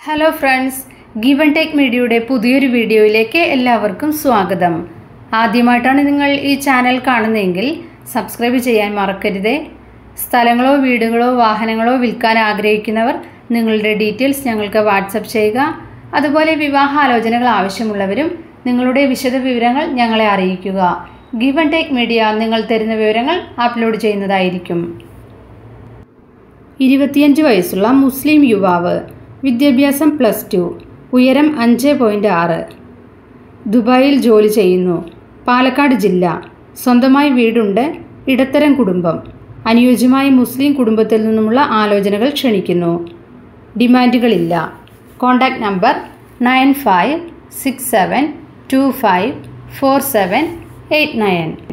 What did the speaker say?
hello friends given take മീഡിയയുടെ പുതിയൊരു വീഡിയോയിലേക്ക് എല്ലാവർക്കും സ്വാഗതം ആദ്യമായിട്ടാണ് നിങ്ങൾ ഈ ചാനൽ കാണുന്നതെങ്കിൽ സബ്സ്ക്രൈബ് ചെയ്യാൻ മറക്കരുതേ സ്ഥലങ്ങളോ വീടുകളോ വാഹനങ്ങളോ വിൽക്കാൻ ആഗ്രഹിക്കുന്നവർ നിങ്ങളുടെ ഡീറ്റെയിൽസ് ഞങ്ങൾക്ക് വാട്സപ്പ് ചെയ്യുക അതുപോലെ വിവാഹാലോചനകൾ ആവശ്യമുള്ളവരും നിങ്ങളുടെ വിശദ വിവരങ്ങൾ ഞങ്ങളെ അറിയിക്കുക ഗിവൺ ടേക്ക് മീഡിയ നിങ്ങൾ തരുന്ന വിവരങ്ങൾ അപ്ലോഡ് ചെയ്യുന്നതായിരിക്കും ഇരുപത്തിയഞ്ച് വയസ്സുള്ള മുസ്ലിം യുവാവ് വിദ്യാഭ്യാസം പ്ലസ് ടു ഉയരം അഞ്ച് പോയിൻ്റ് ആറ് ദുബായിൽ ജോലി ചെയ്യുന്നു പാലക്കാട് ജില്ല സ്വന്തമായി വീടുണ്ട് ഇടത്തരം കുടുംബം അനുയോജ്യമായ മുസ്ലിം കുടുംബത്തിൽ നിന്നുമുള്ള ആലോചനകൾ ക്ഷണിക്കുന്നു ഡിമാൻഡുകളില്ല contact number nine five six seven two five four seven eight nine